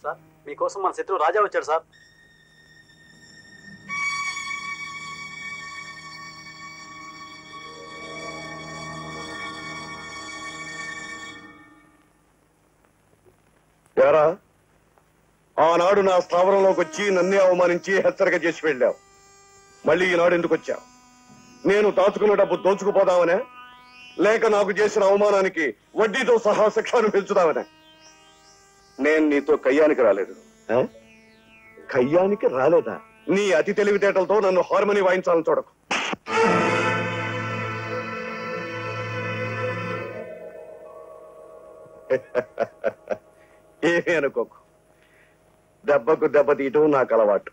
Sir మీకోసం మన శత్రువు రాజా వచ్చాడు సార్ ఎరా ఆనాడు నా స్థావరంలోకి వచ్చి నన్నే అవమానించి హెచ్చరిక చేసి వెళ్ళావు మళ్ళీ ఈనాడు ఎందుకు వచ్చావు నేను దాచుకున్న డబ్బు దోచుకుపోదామనే లేక నాకు చేసిన అవమానానికి వడ్డీతో సహా శిక్షను పెంచుదామనే నేను నీతో కయ్యానికి రాలేదు ఆ? కయ్యానికి రాలేదా నీ అతి తెలివితేటలతో నన్ను హార్మోని వాయించాలని చూడకు ఏమీ అనుకోకు దెబ్బకు దెబ్బ తీయటం నాకు అలవాటు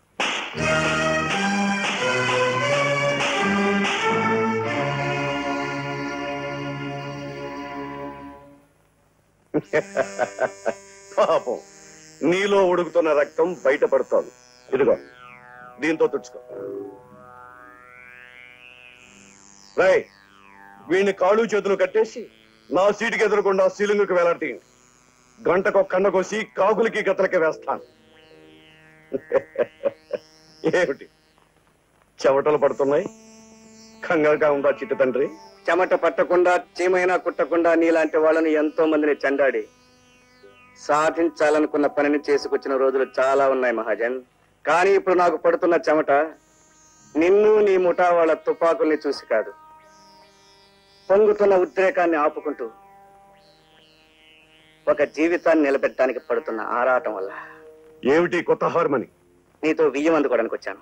పాపం నీలో ఉడుకుతున్న రక్తం బయటపడుతోంది ఇదిగో దీంతో తుడుచుకో రై వీడిని కాళ్ళు చేతులు కట్టేసి నా సీటుకి ఎదురకుండా సీలింగుకి వేలాడతీయండి గంటకు కండ కోసి కాకులకి గతలకి వేస్తాను ఏమిటి చెమటలు పడుతున్నాయి కంగారుగా ఉందా చిట్టి తండ్రి చెమట పట్టకుండా చీమైనా కుట్టకుండా నీలాంటి వాళ్ళని ఎంతో మందిని చెండాడి సాధించాలనుకున్న పనిని చేసుకొచ్చిన రోజులు చాలా ఉన్నాయి మహాజన్ కానీ ఇప్పుడు నాకు పడుతున్న చెమట నిన్ను నీ ముఠా వాళ్ళ తుపాకుల్ని చూసి కాదు పొంగుతున్న ఉద్రేకాన్ని ఆపుకుంటూ ఒక జీవితాన్ని నిలబెట్టడానికి పడుతున్న ఆరాటం వల్ల ఏమిటి కొత్త హార్మని నీతో బియ్యం అందుకోవడానికి వచ్చాను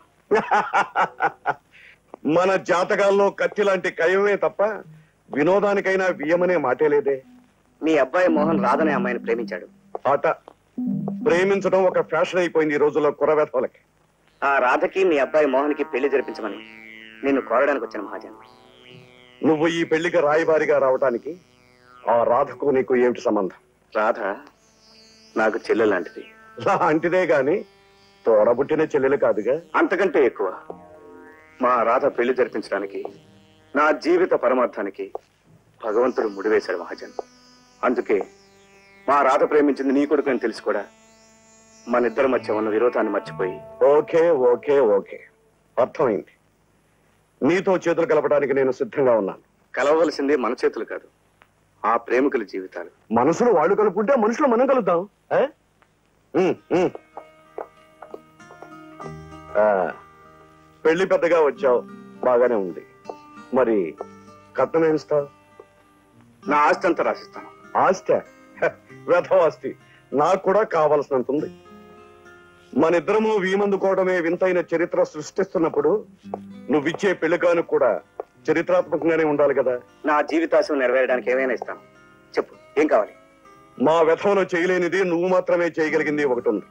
మన జాతకాల్లో కత్తి లాంటి కయమే తప్ప వినోదానికైనా వియమనే మాటే లేదే మీ అబ్బాయి మోహన్ రాధనే అమ్మాయిని ప్రేమించాడు ఆట ప్రేమించడం ఒక ఫ్యాషన్ అయిపోయింది ఈ రోజుల్లో కురవేతలకి ఆ రాధకి మీ అబ్బాయి మోహన్ కి పెళ్లి జరిపించమని నిన్ను కోరడానికి వచ్చాను మహాజన్ నువ్వు ఈ పెళ్లికి రాయబారిగా రావటానికి ఆ రాధకు నీకు ఏమిటి సంబంధం రాధ నాకు చెల్లెలు లాంటిది లాంటిదే గాని తోడబుట్టిన చెల్లెలు కాదుగా అంతకంటే ఎక్కువ మా రాధ పెళ్లి జరిపించడానికి నా జీవిత పరమార్థానికి భగవంతుడు ముడివేశాడు మహాజన్ అందుకే మా రాధ ప్రేమించింది నీ కొడుకు అని తెలిసి కూడా మన ఇద్దరి మధ్య ఉన్న విరోధాన్ని మర్చిపోయి ఓకే ఓకే ఓకే అర్థమైంది నీతో చేతులు కలపడానికి నేను సిద్ధంగా ఉన్నాను కలవవలసింది మన చేతులు కాదు ఆ ప్రేమికుల జీవితాలు మనసులు వాళ్ళు కలుపుకుంటే మనుషులు మనం కలుద్దాం ఆ? ఉమ్, ఉమ్. ఆ, పెళ్లి పెద్దగా వచ్చావు బాగానే ఉంది మరి కట్నం ఏమిస్తావు నా ఆస్తి అంతా రాసిస్తాను ఆస్తి వ్యథవాస్తి నాకు కూడా కావలసినంత ఉంది మన ఇద్దరము వీమందుకోవడమే వింతైన చరిత్ర సృష్టిస్తున్నప్పుడు నువ్విచ్చే పెళ్లికాను కూడా చరిత్రాత్మకంగానే ఉండాలి కదా నా జీవితాశం నెరవేరడానికి ఏమైనా ఇస్తాను చెప్పు ఏం కావాలి మా వ్యథంలో చేయలేనిది నువ్వు మాత్రమే చేయగలిగింది ఒకటి ఉంది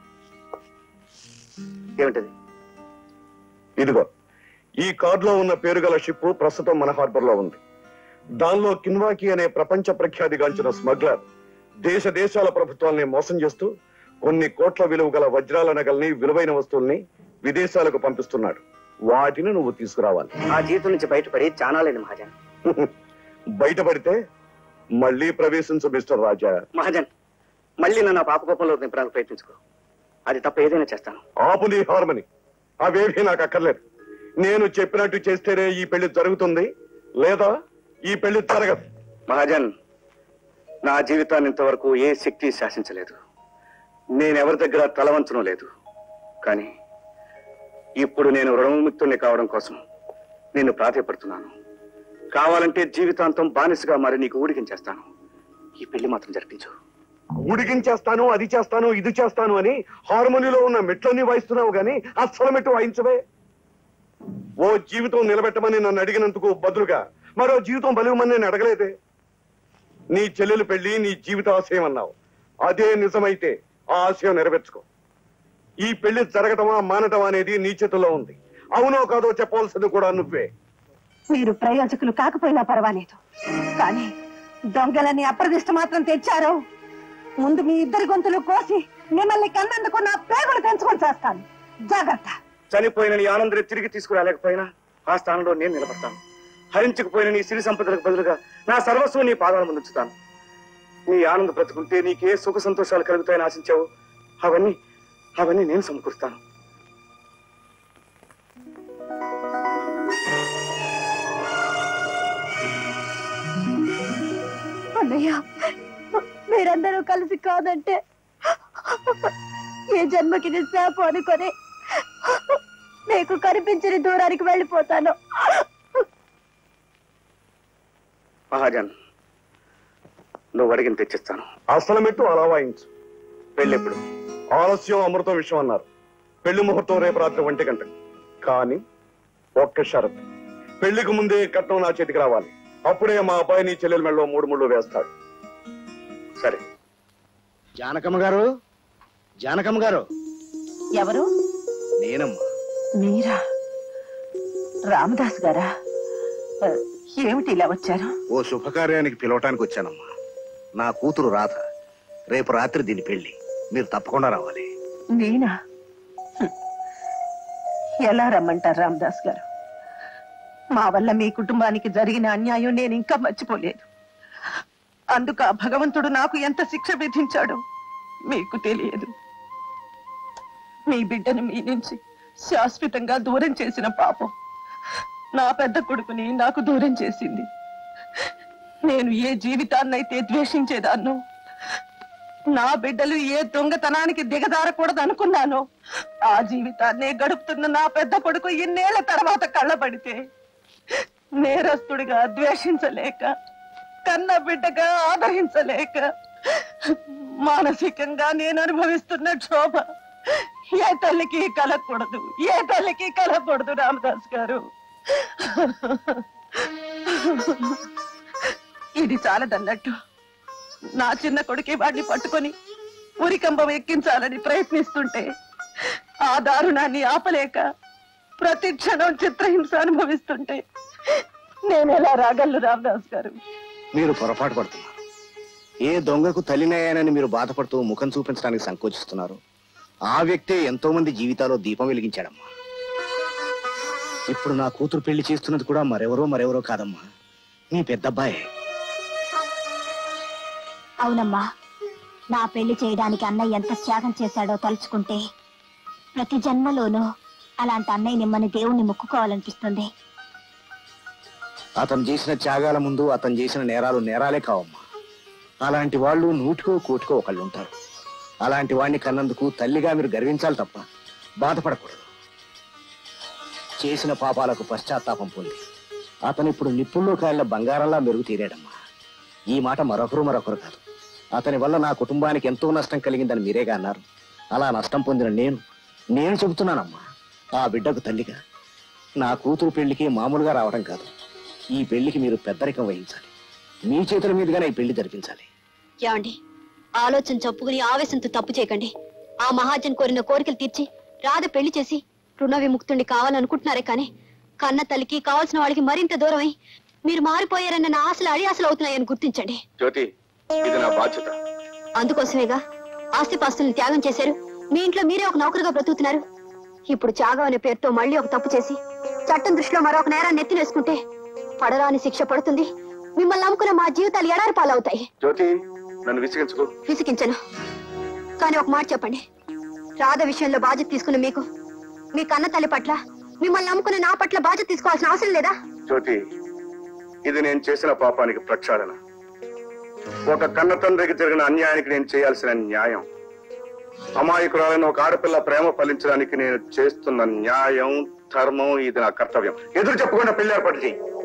ఏమిటది ఇదిగో ఈ కార్డులో ఉన్న పేరు గల షిప్ ప్రస్తుతం మన హార్బర్ లో ఉంది దానిలో కిన్వాకి అనే ప్రపంచ ప్రఖ్యాతిగాంచిన స్మగ్లర్ దేశ దేశాల ప్రభుత్వాల్ని మోసం చేస్తూ కొన్ని కోట్ల విలువ గల వజ్రాల నగల్ని విలువైన వస్తువుల్ని విదేశాలకు పంపిస్తున్నాడు వాటిని నువ్వు తీసుకురావాలి ఆ జీవితం నుంచి బయటపడి చాలా లేదు మహాజన్ బయటపడితే మళ్ళీ ప్రవేశించు మిస్టర్ రాజా మహాజన్ మళ్ళీ నన్ను ఆ పాపకోపంలో నింపడానికి ప్రయత్నించుకో అది తప్ప ఏదైనా చేస్తాను ఆపు నీ హార్మని అవేవీ నాకు అక్కర్లేదు నేను చెప్పినట్టు చేస్తేనే ఈ పెళ్లి జరుగుతుంది లేదా ఈ పెళ్లి జరగదు మహాజన్ నా జీవితాన్ని ఇంతవరకు ఏ శక్తి శాసించలేదు నేనెవరి దగ్గర తలవంచడం లేదు కానీ ఇప్పుడు నేను రుణముక్తుణ్ణి కావడం కోసం నిన్ను ప్రాధాయపడుతున్నాను కావాలంటే జీవితాంతం బానిసగా మరి నీకు ఊడికించేస్తాను ఈ పెళ్లి మాత్రం జరిపించు ఉడికించేస్తాను అది చేస్తాను ఇది చేస్తాను అని హార్మోనిలో ఉన్న మెట్లన్నీ వాయిస్తున్నావు గాని అస్సలు మెట్టు వాయించవే ఓ జీవితం నిలబెట్టమని నన్ను అడిగినందుకు బదులుగా మరో జీవితం బలివమని నేను అడగలేదే నీ చెల్లెలు పెళ్లి నీ జీవిత ఆశయం అన్నావు అదే నిజమైతే ఆ ఆశయం నెరవేర్చుకో ఈ పెళ్లి జరగటమా మానటమా అనేది నీ చేతుల్లో ఉంది అవునో కాదో చెప్పవలసింది కూడా నువ్వే మీరు ప్రయోజకులు కాకపోయినా పర్వాలేదు కానీ దొంగలని అప్రదిష్ట మాత్రం తెచ్చారు ముందు మీ ఇద్దరి గొంతులు కోసి మిమ్మల్ని కన్నందుకు నా ప్రేగులు తెంచుకొని చేస్తాను జాగ్రత్త చనిపోయిన నీ ఆనందరి తిరిగి తీసుకురాలేకపోయినా ఆ స్థానంలో నేను నిలబడతాను హరించుకుపోయిన నీ సిరి సంపదలకు బదులుగా నా సర్వస్వం నీ పాదాల ముందు ఉంచుతాను నీ ఆనంద బ్రతుకుంటే నీకే సుఖ సంతోషాలు కలుగుతాయని ఆశించావు అవన్నీ అవన్నీ నేను సమకూరుస్తాను అన్నయ్య మీరందరూ కలిసి కాదంటే ఏ జన్మకి నేను శాపం అనుకొని మీకు కనిపించని దూరానికి వెళ్ళిపోతాను మహాజన్ నువ్వు అడిగిన తెచ్చిస్తాను అసలు మెట్టు అలా వాయించు పెళ్ళెప్పుడు ఆలస్యం అమృతం విషయం అన్నారు పెళ్లి ముహూర్తం రేపు రాత్రి ఒంటి గంటకు కానీ ఒక్క షరత్ పెళ్లికి ముందే కట్నం నా చేతికి రావాలి అప్పుడే మా అబ్బాయి నీ చెల్లెల మెళ్ళలో మూడు ముళ్ళు వేస్తాడు సరే జానకమ్మ గారు జానకమ్మ గారు ఎవరు నేనమ్మా మీరా రామదాస్ గారా ఆ, ఏమిటి ఇలా వచ్చారు ఓ శుభకార్యానికి పిలవటానికి వచ్చానమ్మా నా కూతురు రాధ రేపు రాత్రి దీని పెళ్లి మీరు తప్పకుండా రావాలి నేనా హ్మ్. ఎలా రమ్మంటారు రామదాస్ గారు మా వల్ల మీ కుటుంబానికి జరిగిన అన్యాయం నేను ఇంకా మర్చిపోలేదు అందుకు ఆ భగవంతుడు నాకు ఎంత శిక్ష విధించాడో మీకు తెలియదు మీ బిడ్డను మీ నుంచి శాశ్వతంగా దూరం చేసిన పాపం నా పెద్ద కొడుకుని నాకు దూరం చేసింది నేను ఏ జీవితాన్నైతే ద్వేషించేదాన్నో నా బిడ్డలు ఏ దొంగతనానికి దిగజారకూడదు అనుకున్నాను ఆ జీవితాన్నే గడుపుతున్న నా పెద్ద కొడుకు ఇన్నేళ్ల తర్వాత కళ్ళబడితే నేరస్తుడిగా ద్వేషించలేక కన్న బిడ్డగా ఆదరించలేక మానసికంగా నేను అనుభవిస్తున్న క్షోభ ఏ తల్లికి కలగకూడదు ఏ తల్లికి కలగకూడదు రామదాస్ గారు ఇది చాలదన్నట్టు నా చిన్న కొడుకే వాడిని పట్టుకొని ఉరికంబం ఎక్కించాలని ప్రయత్నిస్తుంటే ఆ దారుణాన్ని ఆపలేక ప్రతి క్షణం చిత్రహింస అనుభవిస్తుంటే నేను ఎలా రాగలను రామదాస్ గారు మీరు పొరపాటు పడుతున్నారు ఏ దొంగకు తల్లినయ్యానని మీరు బాధపడుతూ ముఖం చూపించడానికి సంకోచిస్తున్నారు ఆ వ్యక్తే ఎంతో మంది జీవితాల్లో దీపం వెలిగించాడమ్మా ఇప్పుడు నా కూతురు పెళ్లి చేస్తున్నది కూడా మరెవరో మరెవరో కాదమ్మా మీ పెద్దబ్బాయే అవునమ్మా నా పెళ్లి చేయడానికి అన్నయ్య ఎంత త్యాగం చేశాడో తలుచుకుంటే ప్రతి జన్మలోనూ అలాంటి అన్నయ్య నిమ్మని దేవుణ్ణి మొక్కుకోవాలనిపిస్తుంది అతను చేసిన త్యాగాల ముందు అతను చేసిన నేరాలు నేరాలే కావమ్మా అలాంటి వాళ్ళు నూటికో కోటికో ఒకళ్ళు ఉంటారు అలాంటి వాడిని కన్నందుకు తల్లిగా మీరు గర్వించాలి తప్ప బాధపడకూడదు చేసిన పాపాలకు పశ్చాత్తాపం పొంది అతను ఇప్పుడు నిప్పుల్లో కాళ్ళ బంగారంలా మెరుగు తీరాడమ్మా ఈ మాట మరొకరు మరొకరు కాదు అతని వల్ల నా కుటుంబానికి ఎంతో నష్టం కలిగిందని మీరేగా అన్నారు అలా నష్టం పొందిన నేను నేను చెబుతున్నానమ్మా ఆ బిడ్డకు తల్లిగా నా కూతురు పెళ్లికి మామూలుగా రావడం కాదు ఈ పెళ్లికి మీరు పెద్దరికం వహించాలి మీ చేతుల మీదుగానే ఈ పెళ్లి జరిపించాలి ఏమండి ఆలోచన చెప్పుకుని ఆవేశంతో తప్పు చేయకండి ఆ మహాజన్ కోరిన కోరికలు తీర్చి రాధ పెళ్లి చేసి రుణ విముక్తుణ్ణి కావాలనుకుంటున్నారే కానీ కన్న తల్లికి కావాల్సిన వాళ్ళకి మరింత దూరమై మీరు మారిపోయారన్న నా ఆశలు అడి ఆశలు అవుతున్నాయని గుర్తించండి జ్యోతి ఇది నా బాధ్యత అందుకోసమేగా ఆస్తిపాస్తుల్ని త్యాగం చేశారు మీ ఇంట్లో మీరే ఒక నౌకరుగా బ్రతుకుతున్నారు ఇప్పుడు త్యాగం అనే పేరుతో మళ్ళీ ఒక తప్పు చేసి చట్టం దృష్టిలో మరొక నేరాన్ని ఎత్తినేసుకుంటే పడరాని శిక్ష పడుతుంది మిమ్మల్ని నమ్ముకున్న మా జీవితాలు ఎడారి పాలవుతాయి జ్యోతి నన్ను విసిగించుకో విసిగించను కానీ ఒక మాట చెప్పండి రాధ విషయంలో బాధ్యత తీసుకున్న మీకు మీ కన్న తల్లి పట్ల మిమ్మల్ని నమ్ముకున్న నా పట్ల బాధ్యత తీసుకోవాల్సిన అవసరం లేదా జ్యోతి ఇది నేను చేసిన పాపానికి ప్రక్షాళన ఒక కన్న తండ్రికి జరిగిన అన్యాయానికి నేను చేయాల్సిన న్యాయం అమాయకురాలైన ఒక ఆడపిల్ల ప్రేమ ఫలించడానికి నేను చేస్తున్న న్యాయం ధర్మం ఇది నా కర్తవ్యం ఎదురు చెప్పకుండా పెళ్లి ఏర్పాటు చేయి